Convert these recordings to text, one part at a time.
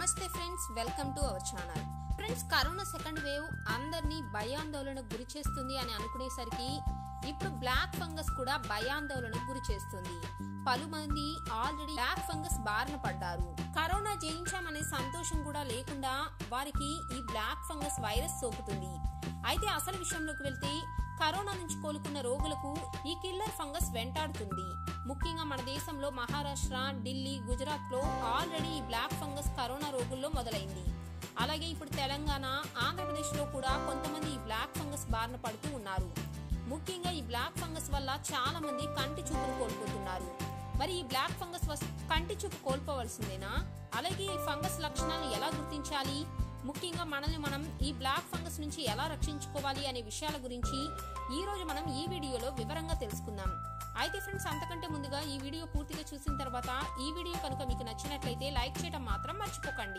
నమస్తే friends welcome to our channel friends corona second wave అందరినీ భయాందోళనకు గురి చేస్తుంది అని అనుకునేసరికి ఇప్పుడు బ్లాక్ ఫంగస్ కూడా భయాందోళనకు గురి చేస్తుంది పలుమంది ఆల్రెడీ బ్లాక్ ఫంగస్ బారిన పడ్డారు కరోనా జయించామనే సంతోషం కూడా లేకుండా వారికి ఈ బ్లాక్ ఫంగస్ వైరస్ సోకుతుంది అయితే అసలు విషయంలోకి వెళ్తే కరోనా నుంచి కోలుకున్న రోగులకు ఈ కిల్లర్ ఫంగస్ వెంటాడుతుంది ముఖ్యంగా మన దేశంలో మహారాష్ట్ర ఢిల్లీ గుజరాత్ లో ఆల్రెడీ ఈ బ్లాక్ ఫంగస్ కరోనా రోగుల్లో మొదలైంది అలాగే ఇప్పుడు తెలంగాణ ఆంధ్రప్రదేశ్ లో కూడా కొంతమంది ఈ బ్లాక్ ఫంగస్ బారిన పడుతూ ఉన్నారు ముఖ్యంగా ఈ బ్లాక్ ఫంగస్ వల్ల చాలా మంది కంటి చూపును కోల్పోతున్నారు మరి ఈ బ్లాక్ ఫంగస్ వస్- కంటి చూపు కోల్పోవలసిందేనా అలాగే ఈ ఫంగస్ లక్షణాలను ఎలా గుర్తించాలి ముఖ్యంగా మనల్ని మనం ఈ బ్లాక్ ఫంగస్ నుంచి ఎలా రక్షించుకోవాలి అనే విషయాల గురించి ఈ రోజు మనం ఈ వీడియోలో వివరంగా తెలుసుకుందాం అయితే ఫ్రెండ్స్ అంతకంటే ముందుగా ఈ వీడియో పూర్తిగా చూసిన తర్వాత ఈ వీడియో కనుక మీకు నచ్చినట్లయితే లైక్ చేయడం మాత్రం మర్చిపోకండి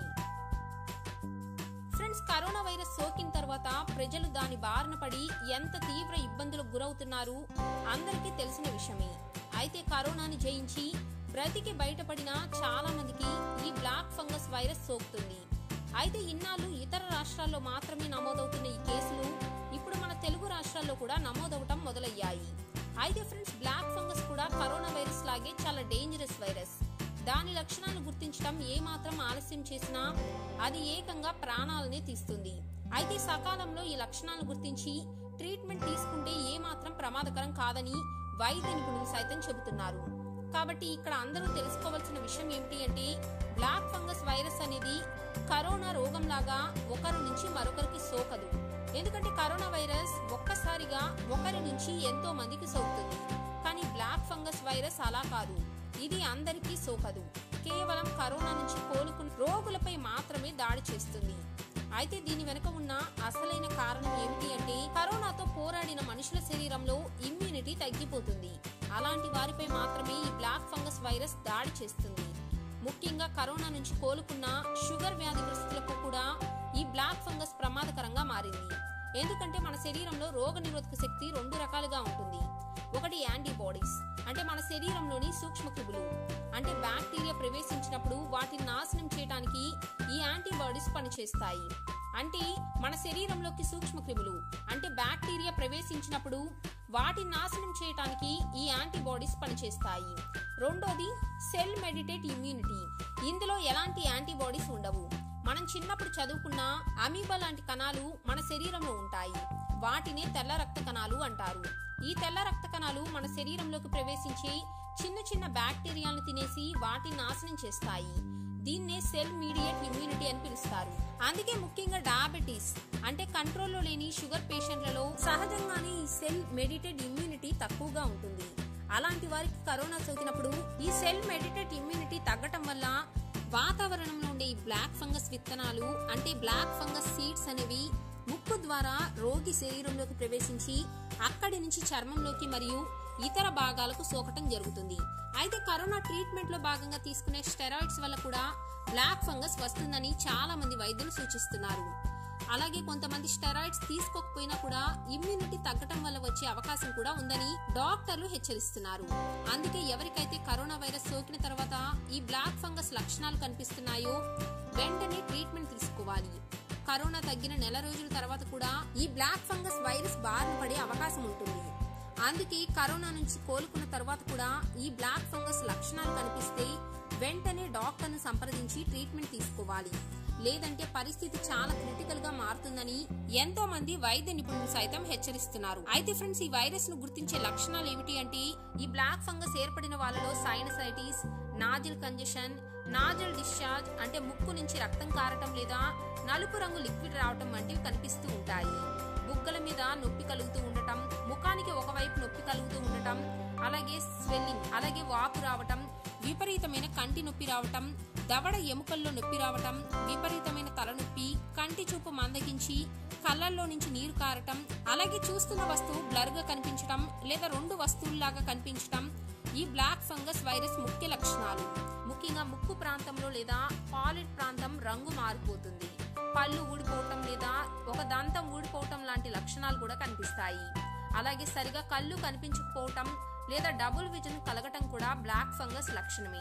ఫ్రెండ్స్ కరోనా వైరస్ సోకిన తర్వాత ప్రజలు దాని బారిన పడి ఎంత తీవ్ర ఇబ్బందులకు గురవుతున్నారు అందరికీ తెలిసిన విషయమే అయితే కరోనాని జయించి బ్రతికి బయటపడిన చాలా మందికి ఈ బ్లాక్ ఫంగస్ వైరస్ సోకుతుంది అయితే ఇన్నాళ్ళు ఇతర రాష్ట్రాల్లో మాత్రమే నమోదవుతున్న ఈ కేసులు ఇప్పుడు మన తెలుగు రాష్ట్రాల్లో కూడా నమోదవటం మొదలయ్యాయి అయితే ఫ్రెండ్స్ బ్లాక్ ఫంగస్ కూడా కరోనా వైరస్ లాగే చాలా డేంజరస్ వైరస్ దాని లక్షణాలు గుర్తించడం ఏమాత్రం ఆలస్యం చేసినా అది ఏకంగా ప్రాణాలనే తీస్తుంది అయితే సకాలంలో ఈ లక్షణాలను గుర్తించి ట్రీట్మెంట్ తీసుకుంటే ఏమాత్రం ప్రమాదకరం కాదని వైద్య నిపుణులు సైతం చెబుతున్నారు కాబట్టి ఇక్కడ అందరూ తెలుసుకోవాల్సిన విషయం ఏమిటి అంటే బ్లాక్ ఫంగస్ వైరస్ అనేది కరోనా రోగంలాగా ఒకరి నుంచి మరొకరికి సోకదు ఎందుకంటే కరోనా వైరస్ ఒక్కసారిగా ఒకరి నుంచి ఎంతో మందికి సోకుతుంది కానీ బ్లాక్ ఫంగస్ వైరస్ అలా కాదు ఇది అందరికీ సోకదు కేవలం కరోనా నుంచి కోలుకున్న రోగులపై మాత్రమే దాడి చేస్తుంది అయితే దీని వెనుక ఉన్న అసలైన కారణం ఏమిటి అంటే కరోనాతో పోరాడిన మనుషుల శరీరంలో ఇమ్యూనిటీ తగ్గిపోతుంది అలాంటి వారిపై మాత్రమే ఈ బ్లాక్ ఫంగస్ వైరస్ దాడి చేస్తుంది ముఖ్యంగా కరోనా నుంచి కోలుకున్న షుగర్ వ్యాధిగ్రస్తులకు కూడా ఈ బ్లాక్ ఫంగస్ ప్రమాదకరంగా మారింది ఎందుకంటే మన శరీరంలో రోగ నిరోధక శక్తి రెండు రకాలుగా ఉంటుంది ఒకటి యాంటీబాడీస్ అంటే మన శరీరంలోని సూక్ష్మక్రిములు అంటే బ్యాక్టీరియా ప్రవేశించినప్పుడు వాటిని నాశనం చేయడానికి ఈ యాంటీబాడీస్ పనిచేస్తాయి అంటే మన శరీరంలోకి సూక్ష్మక్రిములు అంటే బ్యాక్టీరియా ప్రవేశించినప్పుడు వాటిని నాశనం చేయడానికి ఈ యాంటీబాడీస్ పనిచేస్తాయి రెండోది సెల్ మెడిటేట్ ఇమ్యూనిటీ ఇందులో ఎలాంటి యాంటీబాడీస్ ఉండవు మనం చిన్నప్పుడు చదువుకున్న అమీబా లాంటి కణాలు మన శరీరంలో ఉంటాయి వాటినే తెల్ల రక్త కణాలు అంటారు ఈ తెల్ల రక్త కణాలు మన శరీరంలోకి ప్రవేశించి చిన్న చిన్న బ్యాక్టీరియాలను తినేసి వాటిని నాశనం చేస్తాయి దీన్నే సెల్ మీడియేట్ ఇమ్యూనిటీ అని పిలుస్తారు అందుకే ముఖ్యంగా డయాబెటీస్ అంటే కంట్రోల్లో లేని షుగర్ పేషెంట్లలో సహజంగానే ఈ సెల్ మెడిటేట్ ఇమ్యూనిటీ తక్కువగా ఉంటుంది అలాంటి వారికి కరోనా సోకినప్పుడు ఈ సెల్ మెడిటేట్ ఇమ్యూనిటీ తగ్గటం వల్ల వాతావరణంలో ఉండే ఈ బ్లాక్ ఫంగస్ విత్తనాలు అంటే బ్లాక్ ఫంగస్ సీడ్స్ అనేవి ముక్కు ద్వారా రోగి శరీరంలోకి ప్రవేశించి అక్కడి నుంచి చర్మంలోకి మరియు ఇతర భాగాలకు సోకటం జరుగుతుంది అయితే కరోనా ట్రీట్మెంట్ లో భాగంగా తీసుకునే స్టెరాయిడ్స్ వల్ల కూడా బ్లాక్ ఫంగస్ వస్తుందని చాలా మంది వైద్యులు సూచిస్తున్నారు అలాగే కొంతమంది స్టెరాయిడ్స్ తీసుకోకపోయినా కూడా ఇమ్యూనిటీ తగ్గటం వల్ల వచ్చే అవకాశం కూడా ఉందని డాక్టర్లు హెచ్చరిస్తున్నారు అందుకే ఎవరికైతే కరోనా వైరస్ సోకిన తర్వాత ఈ బ్లాక్ ఫంగస్ లక్షణాలు కనిపిస్తున్నాయో వెంటనే ట్రీట్మెంట్ తీసుకోవాలి కరోనా తగ్గిన నెల రోజుల తర్వాత కూడా ఈ బ్లాక్ ఫంగస్ వైరస్ బారిన పడే అవకాశం ఉంటుంది అందుకే కరోనా నుంచి కోలుకున్న తర్వాత కూడా ఈ బ్లాక్ ఫంగస్ లక్షణాలు కనిపిస్తే వెంటనే డాక్టర్ను సంప్రదించి ట్రీట్మెంట్ తీసుకోవాలి లేదంటే పరిస్థితి చాలా క్రిటికల్ గా మారుతుందని ఎంతో మంది వైద్య నిపుణులు సైతం హెచ్చరిస్తున్నారు అయితే ఫ్రెండ్స్ ఈ వైరస్ ను గుర్తించే లక్షణాలు ఏమిటి అంటే ఈ బ్లాక్ ఫంగస్ ఏర్పడిన వాళ్ళలో sinusitis nasal congestion nasal discharge అంటే ముక్కు నుంచి రక్తం కారటం లేదా నలుపు రంగు లిక్విడ్ రావటం వంటివి కనిపిస్తూ ఉంటాయి బుగ్గల మీద నొప్పి కలుగుతూ ఉండటం ముఖానికి ఒకవైపు నొప్పి కలుగుతూ ఉండటం అలాగే స్వెల్లింగ్ అలాగే వాపు రావటం విపరీతమైన కంటి నొప్పి రావటం దవడ ఎముకల్లో నొప్పి రావటం విపరీతమైన తలనొప్పి కంటి చూపు మందగించి కళ్ళల్లో నుంచి నీరు కారటం అలాగే చూస్తున్న వస్తువు బ్లర్ గా కనిపించటం లేదా రెండు వస్తువుల్లాగా కనిపించటం ఈ బ్లాక్ ఫంగస్ వైరస్ ముఖ్య లక్షణాలు ముఖ్యంగా ముక్కు ప్రాంతంలో లేదా పాలిట్ ప్రాంతం రంగు మారిపోతుంది పళ్ళు ఊడిపోవటం లేదా ఒక దంతం ఊడిపోవటం లాంటి లక్షణాలు కూడా కనిపిస్తాయి అలాగే సరిగా కళ్ళు కనిపించకపోవటం లేదా డబుల్ విజన్ కలగటం కూడా బ్లాక్ ఫంగస్ లక్షణమే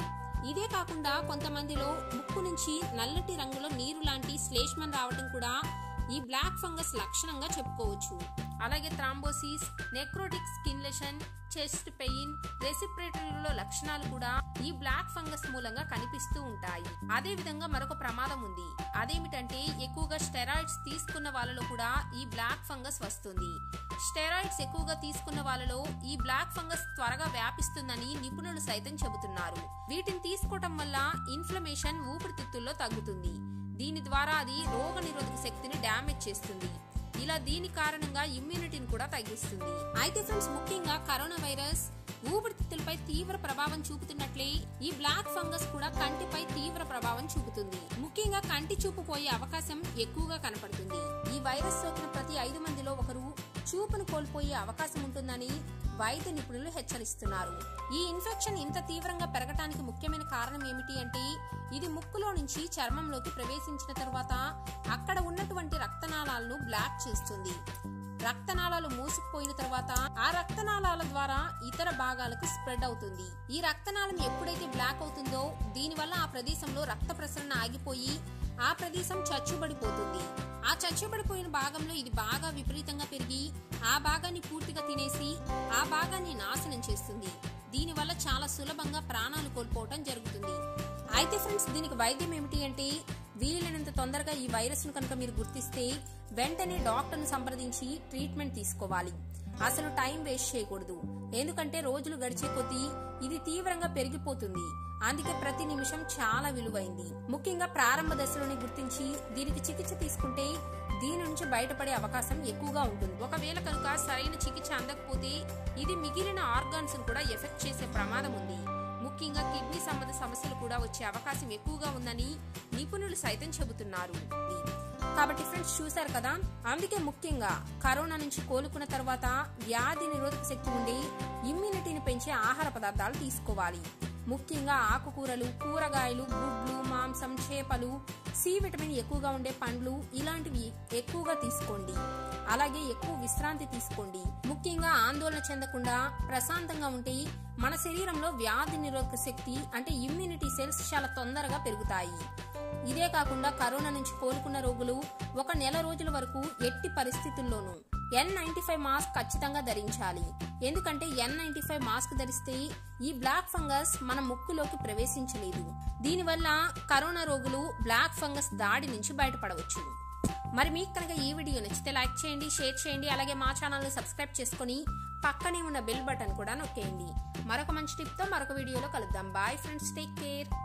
ఇదే కాకుండా కొంతమందిలో ముక్కు నుంచి నల్లటి రంగులో నీరు లాంటి శ్లేష్మం రావడం కూడా ఈ బ్లాక్ ఫంగస్ లక్షణంగా చెప్పుకోవచ్చు అలాగే thrombosis necrotic skin lesion chest pain రెసిపిరేటరీలో లక్షణాలు కూడా ఈ బ్లాక్ ఫంగస్ మూలంగా కనిపిస్తూ ఉంటాయి అదే విధంగా మరొక ప్రమాదం ఉంది అదేమిటంటే ఎక్కువగా స్టెరాయిడ్స్ తీసుకున్న వాళ్ళలో కూడా ఈ బ్లాక్ ఫంగస్ వస్తుంది స్టెరాయిడ్స్ ఎక్కువగా తీసుకున్న వాళ్ళలో ఈ బ్లాక్ ఫంగస్ త్వరగా వ్యాపిస్తుందని నిపుణులు సైతం చెబుతున్నారు వీటిని తీసుకోవటం వల్ల ఇన్ఫ్లమేషన్ ఊపిరితిత్తుల్లో తగ్గుతుంది దీని ద్వారా అది రోగ నిరోధక శక్తిని డ్యామేజ్ చేస్తుంది ఇలా దీని కారణంగా ఇమ్యూనిటీని కూడా తగ్గిస్తుంది అయితే ఫ్రెండ్స్ ముఖ్యంగా కరోనా వైరస్ ఊపిరితిత్తులపై తీవ్ర ప్రభావం చూపుతున్నట్లే ఈ బ్లాక్ ఫంగస్ కూడా కంటిపై తీవ్ర ప్రభావం చూపుతుంది ముఖ్యంగా కంటి చూపు పోయే అవకాశం ఎక్కువగా కనపడుతుంది ఈ వైరస్ సోకిన ప్రతి ఐదు మందిలో ఒకరు చూపును కోల్పోయే అవకాశం ఉంటుందని వైద్య నిపుణులు హెచ్చరిస్తున్నారు ఈ ఇన్ఫెక్షన్ ఇంత తీవ్రంగా పెరగటానికి ముఖ్యమైన కారణం ఏమిటి అంటే ఇది ముక్కులో నుంచి చర్మంలోకి ప్రవేశించిన తర్వాత అక్కడ ఉన్నటువంటి రక్తనాళాలను బ్లాక్ చేస్తుంది రక్తనాళాలు మూసుకుపోయిన తర్వాత ఆ రక్తనాళాల ద్వారా ఇతర భాగాలకు స్ప్రెడ్ అవుతుంది ఈ రక్తనాళం ఎప్పుడైతే బ్లాక్ అవుతుందో దీనివల్ల ఆ ప్రదేశంలో రక్త ప్రసరణ ఆగిపోయి ఆ ప్రదేశం చచ్చుబడిపోతుంది ఆ చచ్చుబడిపోయిన భాగంలో ఇది బాగా విపరీతంగా పెరిగి ఆ భాగాన్ని పూర్తిగా తినేసి ఆ భాగాన్ని నాశనం చేస్తుంది దీనివల్ల చాలా సులభంగా ప్రాణాలు కోల్పోవటం జరుగుతుంది అయితే ఫ్రెండ్స్ దీనికి వైద్యం ఏమిటి అంటే వీలైనంత తొందరగా ఈ వైరస్ ను కనుక మీరు గుర్తిస్తే వెంటనే డాక్టర్ ను సంప్రదించి ట్రీట్మెంట్ తీసుకోవాలి అసలు టైం వేస్ట్ చేయకూడదు ఎందుకంటే రోజులు గడిచే కొద్దీ ఇది తీవ్రంగా పెరిగిపోతుంది అందుకే ప్రతి నిమిషం చాలా విలువైంది ముఖ్యంగా ప్రారంభ దశలోనే గుర్తించి దీనికి చికిత్స తీసుకుంటే దీని నుంచి బయటపడే అవకాశం ఎక్కువగా ఉంటుంది ఒకవేళ కనుక సరైన చికిత్స అందకపోతే ఇది మిగిలిన ఆర్గాన్స్ కూడా ఎఫెక్ట్ చేసే ప్రమాదం ఉంది ముఖ్యంగా కిడ్నీ సంబంధ సమస్యలు కూడా వచ్చే అవకాశం ఎక్కువగా ఉందని నిపుణులు సైతం చెబుతున్నారు కాబట్టి ఫ్రెండ్స్ చూశారు కదా అందుకే ముఖ్యంగా కరోనా నుంచి కోలుకున్న తర్వాత వ్యాధి నిరోధక శక్తి ఉండి ఇమ్యూనిటీని పెంచే ఆహార పదార్థాలు తీసుకోవాలి ముఖ్యంగా ఆకుకూరలు కూరగాయలు గుడ్లు మాంసం చేపలు సి విటమిన్ ఎక్కువగా ఉండే పండ్లు ఇలాంటివి ఎక్కువగా తీసుకోండి అలాగే ఎక్కువ విశ్రాంతి తీసుకోండి ముఖ్యంగా ఆందోళన చెందకుండా ప్రశాంతంగా ఉంటే మన శరీరంలో వ్యాధి నిరోధక శక్తి అంటే ఇమ్యూనిటీ సెల్స్ చాలా తొందరగా పెరుగుతాయి ఇదే కాకుండా కరోనా నుంచి కోలుకున్న రోగులు ఒక నెల రోజుల వరకు ఎట్టి పరిస్థితుల్లోనూ ఎన్ నైన్టీ ఫైవ్ మాస్క్ ఖచ్చితంగా ధరించాలి ఎందుకంటే ఎన్ నైన్టీ ఫైవ్ మాస్క్ ధరిస్తే ఈ బ్లాక్ ఫంగస్ మన ముక్కులోకి ప్రవేశించలేదు దీనివల్ల కరోనా రోగులు బ్లాక్ ఫంగస్ దాడి నుంచి బయటపడవచ్చు మరి మీకు కనుక ఈ వీడియో నచ్చితే లైక్ చేయండి షేర్ చేయండి అలాగే మా ఛానల్ని సబ్స్క్రైబ్ చేసుకుని పక్కనే ఉన్న బెల్ బటన్ కూడా నొక్కేయండి మరొక మంచి టిప్తో మరొక వీడియోలో కలుద్దాం బాయ్ ఫ్రెండ్స్ టేక్ కేర్